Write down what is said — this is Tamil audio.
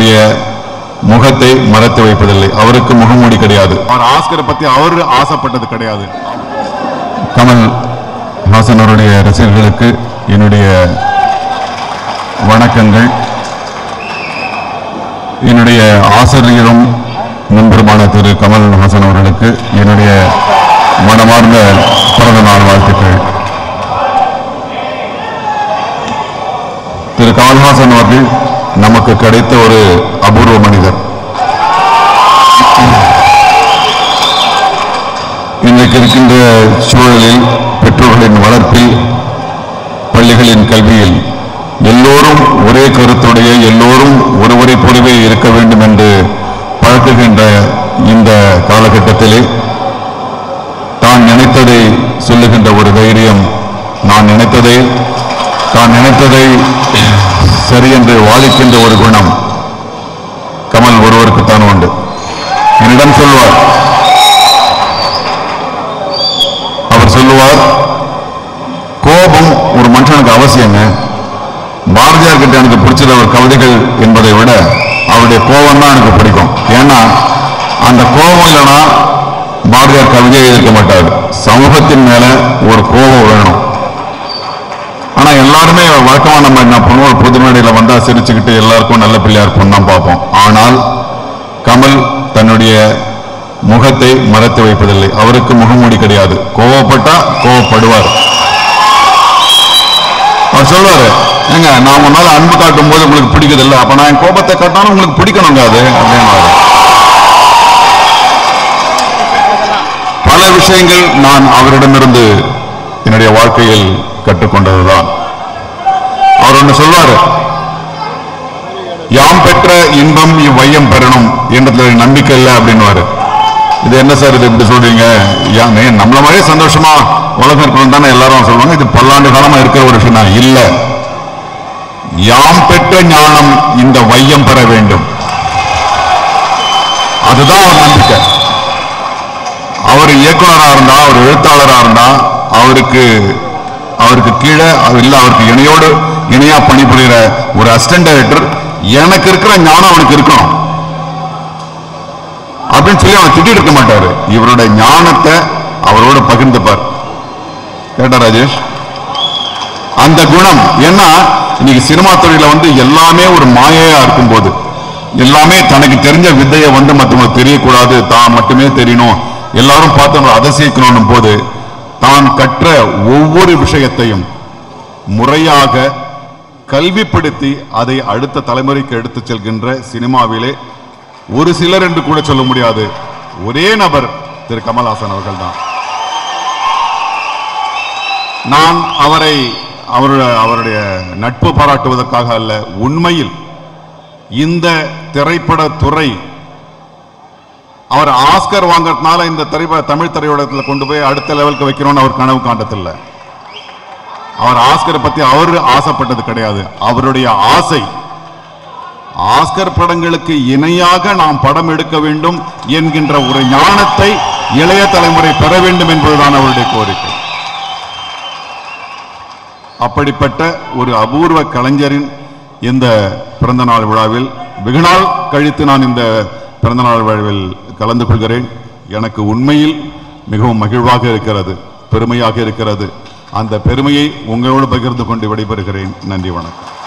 தன்னுடைய முகத்தை மறைத்து வைப்பதில்லை அவருக்கு முகமூடி கிடையாது அவர் ஆஸ்கரை பத்தி அவர் ஆசைப்பட்டது கிடையாது கமல் ஹாசன் அவருடைய ரசிகர்களுக்கு என்னுடைய வணக்கங்கள் என்னுடைய ஆசிரியரும் நண்பருமான திரு கமல் ஹாசன் அவர்களுக்கு என்னுடைய மனமார்ந்த பிறந்த நாள் வாழ்த்துக்கள் திரு கமல்ஹாசன் அவர்கள் நமக்கு கிடைத்த ஒரு அபூர்வ மனிதர் இன்றைக்கு இருக்கின்ற சூழலில் பெற்றோர்களின் வளர்ப்பில் பள்ளிகளின் கல்வியில் எல்லோரும் ஒரே கருத்துடைய எல்லோரும் ஒருவரை போலவே இருக்க வேண்டும் என்று பழக்குகின்ற இந்த காலகட்டத்திலே தான் நினைத்ததை சொல்லுகின்ற ஒரு தைரியம் நான் நினைத்ததை தான் நினைத்ததை சரி என்று வாதிக்கின்ற ஒரு குணம் கமல் ஒருவருக்குத்தான் உண்டு என்னிடம் சொல்வார் அவர் சொல்லுவார் கோபம் ஒரு மனுஷனுக்கு அவசியங்க பாரதியார் கிட்ட எனக்கு பிடிச்சது அவர் கவிதைகள் என்பதை விட அவருடைய கோபம் தான் எனக்கு பிடிக்கும் ஏன்னா அந்த கோபம் இல்லைன்னா பாரதியார் கவிதையை எழுதிக்க மாட்டார் சமூகத்தின் மேல ஒரு கோபம் வேணும் ஆனா எல்லாருமே வழக்கமா நம்ம என்ன பண்ணுவோம் பொது மேடையில வந்தா சிரிச்சுக்கிட்டு எல்லாருக்கும் நல்ல பிள்ளையா இருப்போம் தான் பார்ப்போம் ஆனால் கமல் தன்னுடைய முகத்தை மறைத்து வைப்பதில்லை அவருக்கு முகமூடி கிடையாது கோவப்பட்டா கோவப்படுவார் அவர் சொல்லுவாரு ஏங்க நான் முன்னால அன்பு காட்டும் போது உங்களுக்கு பிடிக்குது இல்ல அப்ப நான் என் கோபத்தை காட்டினாலும் உங்களுக்கு பிடிக்கணுங்க அது அப்படின்னாரு பல விஷயங்கள் நான் அவரிடமிருந்து என்னுடைய வாழ்க்கையில் கற்றுக்கொண்டதுதான் அவர் ஒன்று சொல்வாரு யாம் பெற்ற இன்பம் இவ்வையம் பெறணும் என்றதுல நம்பிக்கை இல்லை அப்படின்னுவாரு இது என்ன சார் இது இப்படி சொல்றீங்க யா- நே- நம்மள மாதிரியே சந்தோஷமா உலகம் இருக்கணும் தானே எல்லாரும் சொல்லுவாங்க இது பல்லாண்டு காலமா இருக்கிற ஒரு விஷயம் தான் இல்ல யாம் பெற்ற ஞானம் இந்த வையம் பெற வேண்டும் அதுதான் அவர் நம்பிக்கை அவர் இயக்குனரா இருந்தா அவர் எழுத்தாளரா இருந்தா அவருக்கு அவருக்கு கீழே அவர் இல்ல அவருக்கு இணையோடு இணையா பணிபுரிகிற ஒரு அசிஸ்டன்ட் டைரக்டர் எனக்கு இருக்கிற ஞானம் அவனுக்கு இருக்கணும் அப்படின்னு சொல்லி அவன் திட்டிட்டு இருக்க மாட்டாரு இவருடைய ஞானத்தை அவரோட பகிர்ந்துப்பார் கேட்டா ராஜேஷ் அந்த குணம் ஏன்னா இன்னைக்கு சினிமா துறையில வந்து எல்லாமே ஒரு மாயையா இருக்கும்போது எல்லாமே தனக்கு தெரிஞ்ச வித்தையை வந்து மற்றவங்களுக்கு தெரியக்கூடாது தான் மட்டுமே தெரியணும் எல்லாரும் பார்த்து நம்மளை அதிசயிக்கணும் போது தான் கற்ற ஒவ்வொரு விஷயத்தையும் முறையாக கல்விப்படுத்தி அதை அடுத்த தலைமுறைக்கு எடுத்துச் செல்கின்ற சினிமாவிலே ஒரு சிலர் என்று கூட சொல்ல முடியாது ஒரே நபர் திரு கமல்ஹாசன் அவர்கள் தான் நான் அவரை அவருடைய அவருடைய நட்பு பாராட்டுவதற்காக அல்ல உண்மையில் இந்த திரைப்பட துறை அவர் ஆஸ்கர் வாங்கறதுனால இந்த திரைப்பட தமிழ் திரையுலகத்தில் கொண்டு போய் அடுத்த லெவலுக்கு வைக்கணும்னு அவர் கனவு காண்டதில்ல அவர் ஆஸ்கரை பத்தி அவர் ஆசைப்பட்டது கிடையாது அவருடைய ஆசை ஆஸ்கர் படங்களுக்கு இணையாக நாம் படம் எடுக்க வேண்டும் என்கின்ற ஒரு ஞானத்தை இளைய தலைமுறை பெற வேண்டும் என்பதுதான் அவருடைய கோரிக்கை அப்படிப்பட்ட ஒரு அபூர்வ கலைஞரின் இந்த பிறந்தநாள் விழாவில் வெகுநாள் கழித்து நான் இந்த பிறந்தநாள் விழாவில் கலந்து கொள்கிறேன் எனக்கு உண்மையில் மிகவும் மகிழ்வாக இருக்கிறது பெருமையாக இருக்கிறது அந்த பெருமையை உங்களோடு பகிர்ந்து கொண்டு விடைபெறுகிறேன் நன்றி வணக்கம்